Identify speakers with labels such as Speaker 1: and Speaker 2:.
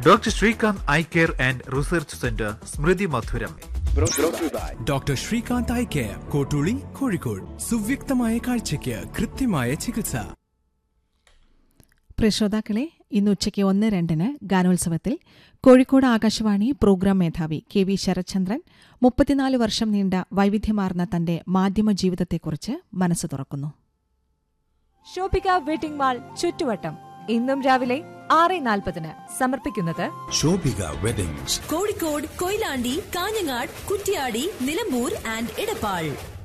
Speaker 1: doctor Srikanth eye care and research centre Smrithi Madhuram
Speaker 2: doctor Srikanth eye care Kottooli Kozhikode സുവ്യക്തമായ കാഴ്ചയ്ക്ക് കൃത്യമായ ചികിത്സ
Speaker 3: പ്രിയശ്രോതാക്കളെ ഇന്ന് ഉച്ചയ്ക്ക് ഒന്ന് രണ്ടിന് ഗാനോത്സവത്തിൽ കോഴിക്കോട് ആകാശവാണി പ്രോഗ്രാം മേധാവി കെ വി ശരത്ചന്ദ്രൻ മുപ്പത്തിനാല് വർഷം നീണ്ട വൈവിധ്യമാർന്ന തന്റെ മാധ്യമ ജീവിതത്തെക്കുറിച്ച് മനസ്സ് തുറക്കുന്നു
Speaker 4: ഷോപ്പിക വെഡിംഗ് മാൾ ചുറ്റുവട്ടം ഇന്നും രാവിലെ ആറ് നാൽപ്പതിന് സമർപ്പിക്കുന്നത്
Speaker 2: ശോഭിക വെഡിങ്സ്
Speaker 5: കോഴിക്കോട് കൊയിലാണ്ടി കാഞ്ഞങ്ങാട് കുറ്റ്യാടി നിലമ്പൂർ ആൻഡ് ഇടപ്പാൾ